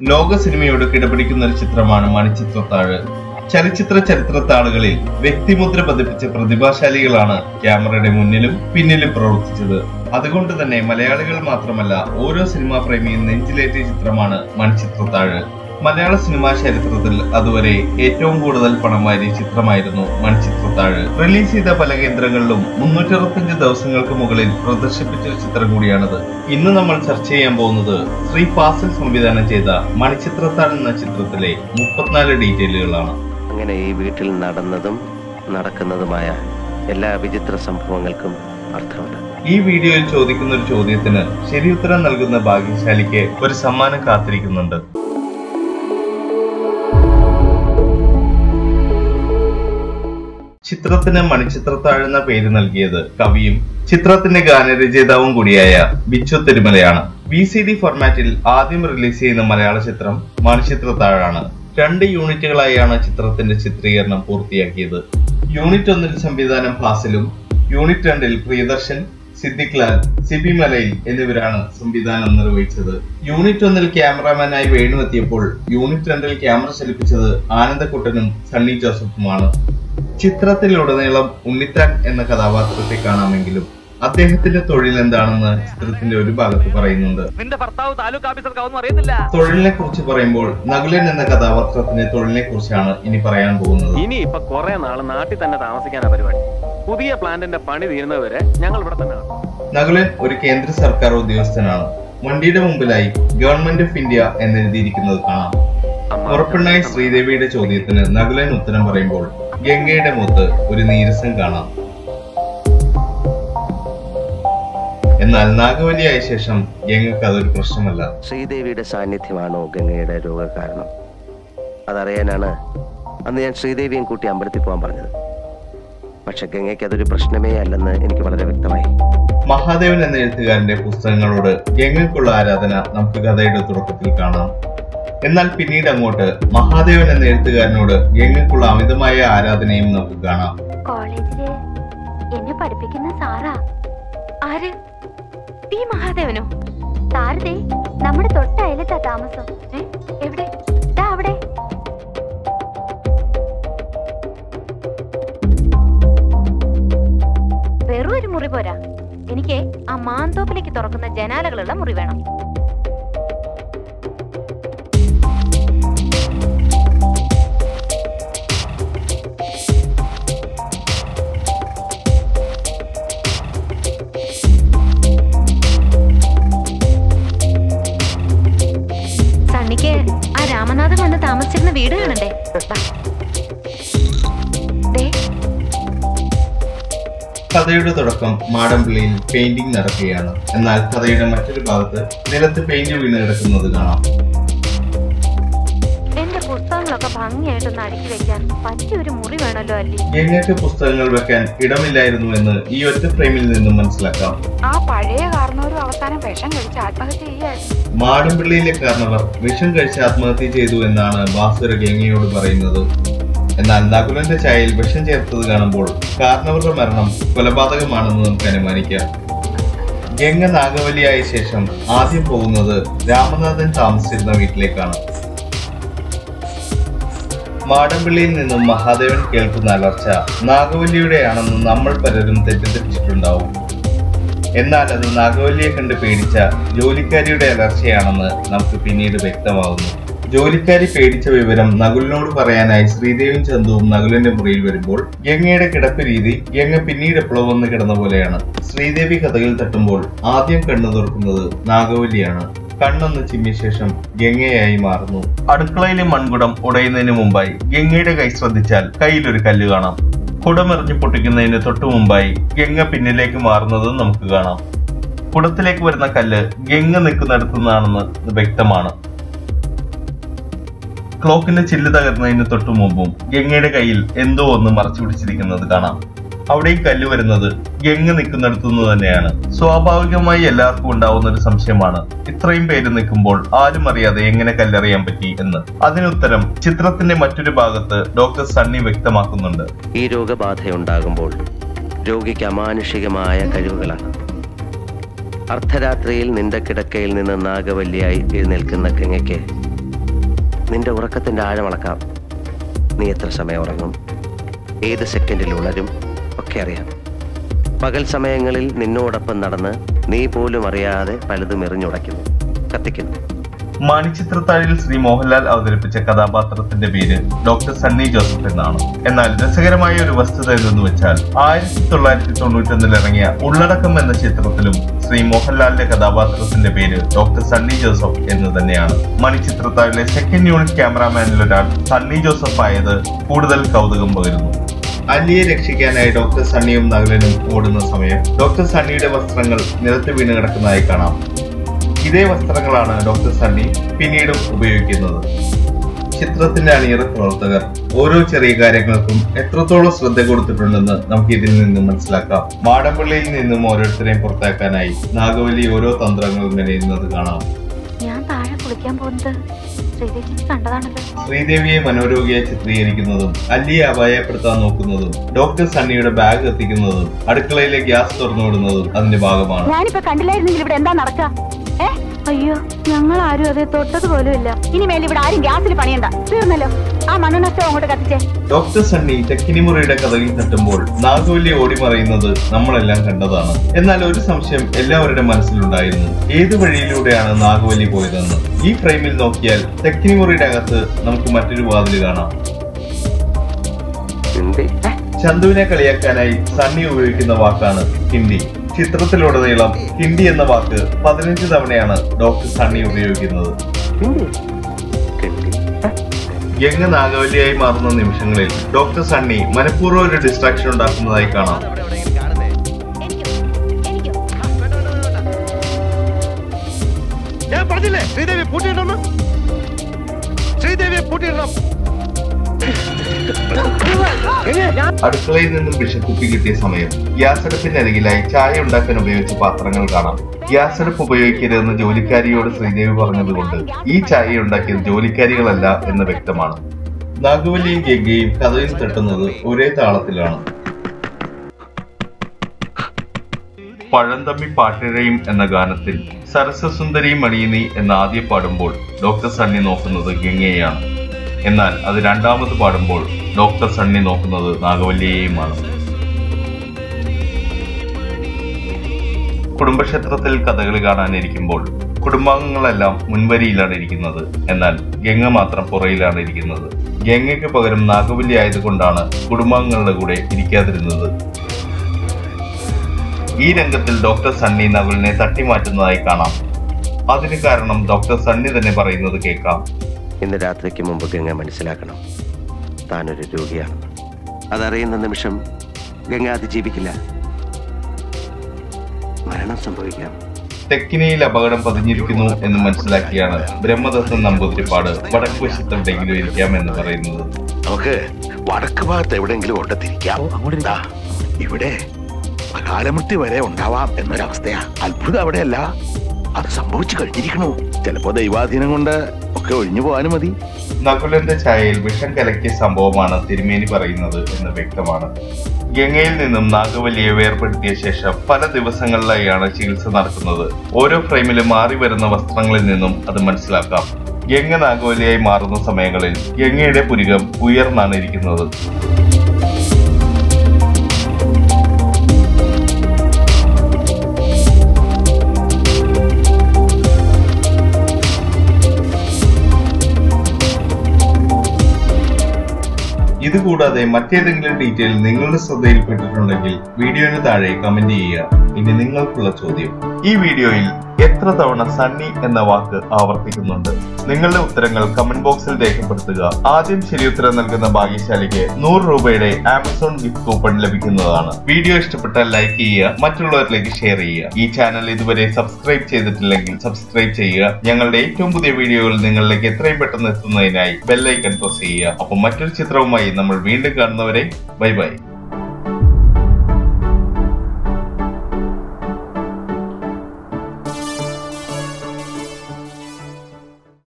ലോക സിനിമയോട് കിടപിടിക്കുന്ന ഒരു ചിത്രമാണ് മണിച്ചിത്രത്താഴ് ചലച്ചിത്ര ചരിത്രത്താളുകളിൽ വ്യക്തിമുദ്ര പതിപ്പിച്ച പ്രതിഭാശാലികളാണ് ക്യാമറയുടെ മുന്നിലും പിന്നിലും പ്രവർത്തിച്ചത് അതുകൊണ്ട് തന്നെ മലയാളികൾ മാത്രമല്ല ഓരോ സിനിമാ പ്രേമിയും നെഞ്ചിലേറ്റിയ ചിത്രമാണ് മണിച്ചിത്രത്താഴ് മലയാള സിനിമാ ചരിത്രത്തിൽ അതുവരെ ഏറ്റവും കൂടുതൽ പണം വാരിയ ചിത്രമായിരുന്നു മൺചിത്രത്താഴ് റിലീസ് ചെയ്ത പല കേന്ദ്രങ്ങളിലും മുന്നൂറ്ററുപത്തഞ്ച് ദിവസങ്ങൾക്ക് മുകളിൽ പ്രദർശിപ്പിച്ച ഒരു ചിത്രം കൂടിയാണിത് ഇന്ന് നമ്മൾ ചർച്ച ചെയ്യാൻ പോകുന്നത് ശ്രീ ഫാസിൽ സംവിധാനം ചെയ്ത മണിച്ചിത്രത്താഴ് എന്ന ചിത്രത്തിലെ മുപ്പത്തിനാല് ഡീറ്റെയിലുകളാണ് അങ്ങനെ ഈ വീട്ടിൽ നടന്നതും നടക്കുന്നതുമായ എല്ലാ വിചിത്ര സംഭവങ്ങൾക്കും അർത്ഥമുണ്ട് ഈ വീഡിയോയിൽ ചോദിക്കുന്ന ഒരു ചോദ്യത്തിന് ശരിയുത്തരം നൽകുന്ന ഭാഗ്യശാലിക്ക് ഒരു സമ്മാനം കാത്തിരിക്കുന്നുണ്ട് ചിത്രത്തിന് മണിച്ചിത്രത്താഴ് പേര് നൽകിയത് കവിയും ചിത്രത്തിന്റെ ഗാനരചയിതാവും കൂടിയായ ബിച്ചു തിരുമലയാണ് വി സി ഡി ഫോർമാറ്റിൽ ആദ്യം റിലീസ് ചെയ്യുന്ന മലയാള ചിത്രം മണിച്ചിത്രത്താഴാണ് രണ്ട് യൂണിറ്റുകളായാണ് ചിത്രത്തിന്റെ ചിത്രീകരണം പൂർത്തിയാക്കിയത് യൂണിറ്റ് ഒന്നിൽ സംവിധാനം ഫാസിലും യൂണിറ്റ് രണ്ടിൽ പ്രിയദർശൻ സിദ്ദിഖ് ലാൽ സിബി മലയിൽ എന്നിവരാണ് സംവിധാനം നിർവഹിച്ചത് യൂണിറ്റ് ഒന്നിൽ ക്യാമറാമാനായി വേണു എത്തിയപ്പോൾ യൂണിറ്റ് രണ്ടിൽ ക്യാമറ ചലിപ്പിച്ചത് ആനന്ദക്കുട്ടനും സണ്ണി ജോസഫുമാണ് ചിത്രത്തിലുടനീളം ഉണ്ണിത്താൻ എന്ന കഥാപാത്രത്തെ കാണാമെങ്കിലും അദ്ദേഹത്തിന്റെ തൊഴിൽ എന്താണെന്ന് ചിത്രത്തിന്റെ ഒരു ഭാഗത്ത് പറയുന്നുണ്ട് നിന്റെ ഭർത്താവ് താലൂക്ക് ഓഫീസർക്കാവൊന്നും അറിയത്തില്ല തൊഴിലിനെ കുറിച്ച് പറയുമ്പോൾ നകുലൻ എന്ന കഥാപാത്രത്തിന്റെ തൊഴിലിനെ കുറിച്ചാണ് ഇനി പറയാൻ പോകുന്നത് ഇനി ഇപ്പൊ കുറെ നാള് നാട്ടിൽ തന്നെ താമസിക്കാനാ പരിപാടി പുതിയ പ്ലാന്റിന്റെ പണി തീരുന്നവരെ ഞങ്ങൾ ഇവിടെ തന്നെ കാണും. നകുലൻ ഒരു കേന്ദ്ര സർക്കാർ ഉദ്യോഗസ്ഥനാണ് വണ്ടിയുടെ മുമ്പിലായി ഗവൺമെന്റ് ഓഫ് ഇന്ത്യ എന്നെഴുതിയിരിക്കുന്നത് കാണാം ഉറപ്പുണ്ടായ ശ്രീദേവിയുടെ ചോദ്യത്തിന് നകുലൻ ഉത്തരം പറയുമ്പോൾ ഗംഗയുടെ മുഖത്ത് ഒരു നീരസം കാണാം എന്നാൽ നാഗവലിയായ ശേഷം ഗംഗക്ക് അതൊരു പ്രശ്നമല്ല ശ്രീദേവിയുടെ സാന്നിധ്യമാണോ ഗംഗയുടെ രോഗകാരണം അതറിയാനാണ് അന്ന് ഞാൻ ശ്രീദേവിയും കൂട്ടി അമ്പലത്തിൽ പോകാൻ പറഞ്ഞത് പക്ഷെ ഗംഗയ്ക്ക് അതൊരു പ്രശ്നമേ അല്ലെന്ന് എനിക്ക് വളരെ വ്യക്തമായി മഹാദേവൻ എന്ന എഴുത്തുകാരന്റെ പുസ്തകങ്ങളോട് ഗംഗക്കുള്ള ആരാധന നമുക്ക് കഥയുടെ തുടക്കത്തിൽ കാണാം എന്നാൽ പിന്നീട് അങ്ങോട്ട് മഹാദേവൻ എന്ന എഴുത്തുകാരനോട് ഗംഗക്കുള്ള അമിതമായ ആരാധനയും നമുക്ക് കാണാം കോളേജില് എന്നെ പഠിപ്പിക്കുന്ന സാറാ ആര് പി മഹാദേവനോ സാരതേ നമ്മുടെ തൊട്ട അയലത്താ താമസം ഏ? എവിടെ ദാ അവിടെ വെറും ഒരു മുറി പോരാ എനിക്ക് ആ മാന്തോപ്പിലേക്ക് തുറക്കുന്ന ജനാലകളുള്ള മുറി വേണം സണ്ണിക്ക് ആ രാമനാഥൻ വന്ന് താമസിച്ചിരുന്ന വീട് കാണണ്ടേ വാ. ദേ, കഥയുടെ തുടക്കം മാടമ്പിള്ളിയിൽ പെയിന്റിംഗ് നടക്കുകയാണ് എന്നാൽ കഥയുടെ മറ്റൊരു ഭാഗത്ത് നിലത്ത് പെയിന്റ് വീണ് കിടക്കുന്നത് കാണാം എന്റെ പുസ്തകങ്ങളൊക്കെ ഭംഗിയായിട്ടൊന്ന് അടുക്കി വെക്കാൻ പറ്റിയ ഒരു മുറി വേണമല്ലോ അല്ലി ഗംഗയ്ക്ക് പുസ്തകങ്ങൾ വെക്കാൻ ഇടമില്ലായിരുന്നു എന്ന് ഈ ഒറ്റ ഫ്രെയിമിൽ നിന്നും മനസ്സിലാക്കാം ആ പഴയ കാരണവരും അവസാനം വിഷം കഴിച്ച് ആത്മഹത്യ ചെയ്യായിരുന്നു മാടമ്പിള്ളിയിലെ കാരണവർ വിഷം കഴിച്ച് ആത്മഹത്യ ചെയ്തു എന്നാണ് ബാസുര ഗംഗയോട് പറയുന്നത് എന്നാൽ നകുലന്റെ ചായയിൽ വിഷം ചേർത്തത് കാണുമ്പോൾ കാരണവരുടെ മരണം കൊലപാതകമാണെന്ന് നമുക്ക് അനുമാനിക്കാം ഗംഗ നാഗവലിയായ ശേഷം ആദ്യം പോകുന്നത് രാമനാഥൻ താമസിച്ചിരുന്ന വീട്ടിലേക്കാണ് മാടമ്പിള്ളിയിൽ നിന്നും മഹാദേവൻ കേൾക്കുന്ന അലർച്ച നാഗവല്ലിയുടെയാണെന്ന് നമ്മൾ പലരും തെറ്റിദ്ധരിച്ചിട്ടുണ്ടാവും എന്നാൽ അത് നാഗവല്ലിയെ കണ്ട് പേടിച്ച ജോലിക്കാരിയുടെ അലർച്ചയാണെന്ന് നമുക്ക് പിന്നീട് വ്യക്തമാകുന്നു ജോലിക്കാരി പേടിച്ച വിവരം നകുലിനോട് പറയാനായി ശ്രീദേവിയും ചന്തുവും നകുലിന്റെ മുറിയിൽ വരുമ്പോൾ ഗംഗയുടെ കിടപ്പ് രീതി ഗംഗ പിന്നീട് എപ്പോഴോ വന്ന് കിടന്ന പോലെയാണ് ശ്രീദേവി കഥകിൽ തട്ടുമ്പോൾ ആദ്യം കണ്ണു തുറക്കുന്നത് നാഗവല്ലിയാണ് കണ്ണൊന്ന് ചിമ്മിയ ശേഷം ഗംഗയായി മാറുന്നു അടുക്കളയിലെ മൺകുടം ഉടയുന്നതിന് മുമ്പായി ഗംഗയുടെ കൈ ശ്രദ്ധിച്ചാൽ കയ്യിലൊരു കല്ല് കാണാം കുടമെറിഞ്ഞ് പൊട്ടിക്കുന്നതിന് തൊട്ടു മുമ്പായി ഗംഗ പിന്നിലേക്ക് മാറുന്നതും നമുക്ക് കാണാം കുടത്തിലേക്ക് വരുന്ന കല്ല് ഗംഗ നിൽക്കുന്നിടത്തു നിന്നാണെന്ന് വ്യക്തമാണ് ക്ലോക്കിന്റെ ചില്ല് തകർന്നതിന് തൊട്ടു മുമ്പും ഗംഗയുടെ കയ്യിൽ എന്തോ ഒന്ന് മറച്ചു പിടിച്ചിരിക്കുന്നത് കാണാം അവിടെയും കല്ല് വരുന്നത് ഗംഗ നിൽക്കുന്നിടത്തു നിന്ന് തന്നെയാണ് സ്വാഭാവികമായി എല്ലാവർക്കും ഉണ്ടാവുന്ന ഒരു സംശയമാണ് ഇത്രയും പേര് നിൽക്കുമ്പോൾ ആരും അറിയാതെ എങ്ങനെ കല്ലെറിയാൻ പറ്റി എന്ന് അതിനുത്തരം ചിത്രത്തിന്റെ മറ്റൊരു ഭാഗത്ത് ഡോക്ടർ സണ്ണി വ്യക്തമാക്കുന്നുണ്ട് ഈ രോഗബാധയുണ്ടാകുമ്പോൾ രോഗിക്ക് അമാനുഷികമായ കഴിവുകളാണ് അർദ്ധരാത്രിയിൽ നിന്റെ കിടക്കയിൽ നിന്ന് നാഗവല്ലിയായി എഴുന്നേൽക്കുന്ന ഗംഗയ്ക്ക് നിന്റെ ഉറക്കത്തിന്റെ ആഴം അളക്കാം നീ എത്ര സമയം ഉറങ്ങും ഏത് സെക്കൻഡിൽ ഉണരും ഒക്കെ അറിയാം പകൽ സമയങ്ങളിൽ നിന്നോടൊപ്പം നടന്ന് നീ പോലും അറിയാതെ പലതും എറിഞ്ഞുടയ്ക്കുന്നു കത്തിക്കുന്നു മണിച്ചിത്രത്താഴിൽ ശ്രീ മോഹൻലാൽ അവതരിപ്പിച്ച കഥാപാത്രത്തിന്റെ പേര് ഡോക്ടർ സണ്ണി ജോസഫ് എന്നാണ് എന്നാൽ രസകരമായ ഒരു വസ്തുത എന്തെന്ന് വെച്ചാൽ ആയിരത്തി തൊള്ളായിരത്തി തൊണ്ണൂറ്റൊന്നിൽ ഇറങ്ങിയ ഉള്ളടക്കം എന്ന ചിത്രത്തിലും ശ്രീ മോഹൻലാലിന്റെ കഥാപാത്രത്തിന്റെ പേര് ഡോക്ടർ സണ്ണി ജോസഫ് എന്ന് തന്നെയാണ് മണിച്ചിത്രത്താഴിലെ സെക്കൻഡ് യൂണിറ്റ് ക്യാമറാമാനിൽ ഒരാൾ സണ്ണി ജോസഫ് ആയത് കൂടുതൽ കൗതുകം പകരുന്നു അല്ലിയെ രക്ഷിക്കാനായി ഡോക്ടർ സണ്ണിയും നഗലനും ഓടുന്ന സമയം ഡോക്ടർ സണ്ണിയുടെ വസ്ത്രങ്ങൾ നിലത്ത് വീണ് കിടക്കുന്നതായി കാണാം ഇതേ വസ്ത്രങ്ങളാണ് ഡോക്ടർ സണ്ണി പിന്നീടും ഉപയോഗിക്കുന്നത് ചിത്രത്തിന്റെ അണിയറ പ്രവർത്തകർ ഓരോ ചെറിയ കാര്യങ്ങൾക്കും എത്രത്തോളം ശ്രദ്ധ കൊടുത്തിട്ടുണ്ടെന്ന് നമുക്ക് ഇതിൽ നിന്ന് മനസ്സിലാക്കാം മാടമ്പള്ളിയിൽ നിന്നും ഓരോരുത്തരെയും പുറത്താക്കാനായി നാഗവല്ലി ഓരോ തന്ത്രങ്ങൾ മെനയുന്നത് കാണാം ഞാൻ താഴെ കുളിക്കാൻ പോകുന്നത് ശ്രീദേവി കണ്ടതാണല്ലോ ശ്രീദേവിയെ മനോരോഗിയായി ചിത്രീകരിക്കുന്നതും അല്ലിയെ അപായപ്പെടുത്താൻ നോക്കുന്നതും ഡോക്ടർ സണ്ണിയുടെ ബാഗ് എത്തിക്കുന്നതും അടുക്കളയിലെ ഗ്യാസ് തുറന്നുവിടുന്നതും അതിന്റെ ഭാഗമാണ് ഞാനിപ്പോ കണ്ടില്ലായിരുന്നെങ്കിൽ ഇവിടെ എന്താ നടക്കുക ഏ അയ്യോ ഞങ്ങൾ ആരും അതേ തൊട്ടത് പോലും ഇല്ല ഇനിമേൽ ഇവിടെ ആരും ഗ്യാസിൽ പണിയണ്ട തീർന്നല്ലോ ആ മണ്ണെണ്ണ അങ്ങോട്ട് കത്തിച്ചേ ഡോക്ടർ സണ്ണി തെക്കിനിമുറിയുടെ കഥകിൽ തട്ടുമ്പോൾ നാഗവല്ലി ഓടിമറയുന്നത് നമ്മളെല്ലാം കണ്ടതാണ് എന്നാൽ ഒരു സംശയം എല്ലാവരുടെ മനസ്സിലുണ്ടായിരുന്നു ഏത് വഴിയിലൂടെയാണ് നാഗവല്ലി പോയതെന്ന് ഈ ഫ്രെയിമിൽ നോക്കിയാൽ തെക്കിനിമുറിയുടെ അകത്ത് നമുക്ക് മറ്റൊരു വാതിൽ കാണാം ഹിന്ദി ചന്തുവിനെ കളിയാക്കാനായി സണ്ണി ഉപയോഗിക്കുന്ന വാക്കാണ് ഹിന്ദി ചിത്രത്തിലുടനീളം ഹിന്ദി എന്ന വാക്ക് പതിനഞ്ച് തവണയാണ് ഡോക്ടർ സണ്ണി ഉപയോഗിക്കുന്നത് ഹിന്ദി ഹിന്ദി ഗംഗ നാഗവല്ലിയായി മാറുന്ന നിമിഷങ്ങളിൽ ഡോക്ടർ സണ്ണി മനഃപൂർവ്വം ഒരു ഡിസ്ട്രാക്ഷൻ ഉണ്ടാക്കുന്നതായി കാണാം എനിക്കോ എനിക്കോ ഞാൻ പറഞ്ഞില്ലേ ശ്രീദേവി പൂട്ടിയിടണം ശ്രീദേവിയെ പൂട്ടിയിടണം അടുക്കളയിൽ നിന്നും വിഷക്കുപ്പി കിട്ടിയ സമയം ഗ്യാസ് അടുപ്പിനരികിലായി ചായ ഉണ്ടാക്കാൻ ഉപയോഗിച്ച പാത്രങ്ങൾ കാണാം ഗ്യാസ് അടുപ്പ് ഉപയോഗിക്കരുതെന്ന് ജോലിക്കാരിയോട് ശ്രീദേവി പറഞ്ഞതുകൊണ്ട് ഈ ചായ ഉണ്ടാക്കിയത് ജോലിക്കാരികളല്ല എന്ന് വ്യക്തമാണ് നാഗവല്ലിയും ഗംഗയും കഥയിൽ തട്ടുന്നത് ഒരേ താളത്തിലാണ് പഴന്തമ്മി പാട്ടിഴയും എന്ന ഗാനത്തിൽ സരസസുന്ദരി മണിയനി എന്ന് ആദ്യം പാടുമ്പോൾ ഡോക്ടർ സണ്ണി നോക്കുന്നത് ഗംഗയെയാണ് എന്നാൽ അത് രണ്ടാമത് പാടുമ്പോൾ ഡോക്ടർ സണ്ണി നോക്കുന്നത് നാഗവല്ലിയെയുമാണ് കുടുംബക്ഷേത്രത്തിൽ കഥകളി കാണാനിരിക്കുമ്പോൾ കുടുംബാംഗങ്ങളെല്ലാം മുൻവരിയിലാണ് ഇരിക്കുന്നത് എന്നാൽ ഗംഗ മാത്രം പുറയിലാണ് ഇരിക്കുന്നത് ഗംഗയ്ക്ക് പകരം നാഗവല്ലി ആയതുകൊണ്ടാണ് കുടുംബാംഗങ്ങളുടെ കൂടെ ഇരിക്കാതിരുന്നത് ഈ രംഗത്തിൽ ഡോക്ടർ സണ്ണി നകുലിനെ തട്ടിമാറ്റുന്നതായി കാണാം അതിന് കാരണം ഡോക്ടർ സണ്ണി തന്നെ പറയുന്നത് കേൾക്കാം ഇന്ന് രാത്രിക്ക് മുമ്പ് ഗംഗ മനസ്സിലാക്കണം താനൊരു രോഗിയാണെന്ന് അതറിയുന്ന നിമിഷം ഗംഗ അതിജീവിക്കില്ല മരണം സംഭവിക്കാം തെക്കിനിയിൽ അപകടം പതിഞ്ഞിരിക്കുന്നു എന്ന് മനസ്സിലാക്കിയാണ് ബ്രഹ്മദത്തൻ നമ്പൂതിരിപ്പാട് വടക്ക് വശത്ത് എവിടെയെങ്കിലും ഇരിക്കാം എന്ന് പറയുന്നത് നമുക്ക് വടക്ക് ഭാഗത്ത് എവിടെയെങ്കിലും കൊണ്ടെത്തിരിക്കാം ദാ, ഇവിടെ അകാലമൃത്യു വരെ ഉണ്ടാവാം എന്നൊരവസ്ഥയാ അത്ഭുതം അവിടെയല്ല അത് സംഭവിച്ചു കഴിഞ്ഞിരിക്കണു ചിലപ്പോ ദൈവാധീനം കൊണ്ട് ഒക്കെ ഒഴിഞ്ഞു പോകാനും മതി നകുലന്റെ ചായയിൽ വിഷം കലക്കിയ സംഭവമാണ് തിരുമേനി പറയുന്നത് എന്ന് വ്യക്തമാണ് ഗംഗയിൽ നിന്നും നാഗവല്ലിയെ വേർപെടുത്തിയ ശേഷം പല ദിവസങ്ങളിലായാണ് ചികിത്സ നടക്കുന്നത് ഓരോ ഫ്രെയിമിലും മാറി വരുന്ന വസ്ത്രങ്ങളിൽ നിന്നും അത് മനസ്സിലാക്കാം ഗംഗ നാഗവല്ലിയായി മാറുന്ന സമയങ്ങളിൽ ഗംഗയുടെ പുരികം ഉയർന്നാണ് ഇരിക്കുന്നത് ഇതുകൂടാതെ മറ്റേതെങ്കിലും ഡീറ്റെയിൽ നിങ്ങളുടെ ശ്രദ്ധയിൽപ്പെട്ടിട്ടുണ്ടെങ്കിൽ വീഡിയോന് താഴെ കമന്റ് ചെയ്യുക ഇനി നിങ്ങൾക്കുള്ള ചോദ്യം ഈ വീഡിയോയിൽ എത്ര തവണ സണ്ണി എന്ന വാക്ക് ആവർത്തിക്കുന്നുണ്ട് നിങ്ങളുടെ ഉത്തരങ്ങൾ കമന്റ് ബോക്സിൽ രേഖപ്പെടുത്തുക ആദ്യം ശരിയുത്തരം നൽകുന്ന ഭാഗ്യശാലിക്ക് നൂറ് രൂപയുടെ ആമസോൺ ഗിഫ്റ്റ് കൂപ്പൺ ലഭിക്കുന്നതാണ് വീഡിയോ ഇഷ്ടപ്പെട്ടാൽ ലൈക്ക് ചെയ്യുക മറ്റുള്ളവരിലേക്ക് ഷെയർ ചെയ്യുക ഈ ചാനൽ ഇതുവരെ സബ്സ്ക്രൈബ് ചെയ്തിട്ടില്ലെങ്കിൽ സബ്സ്ക്രൈബ് ചെയ്യുക ഞങ്ങളുടെ ഏറ്റവും പുതിയ വീഡിയോകൾ നിങ്ങളിലേക്ക് എത്രയും പെട്ടെന്ന് എത്തുന്നതിനായി ബെല്ലൈക്കൺ പ്രസ് ചെയ്യുക അപ്പം മറ്റൊരു ചിത്രവുമായി നമ്മൾ വീണ്ടും കാണുന്നവരെ ബൈ ബൈ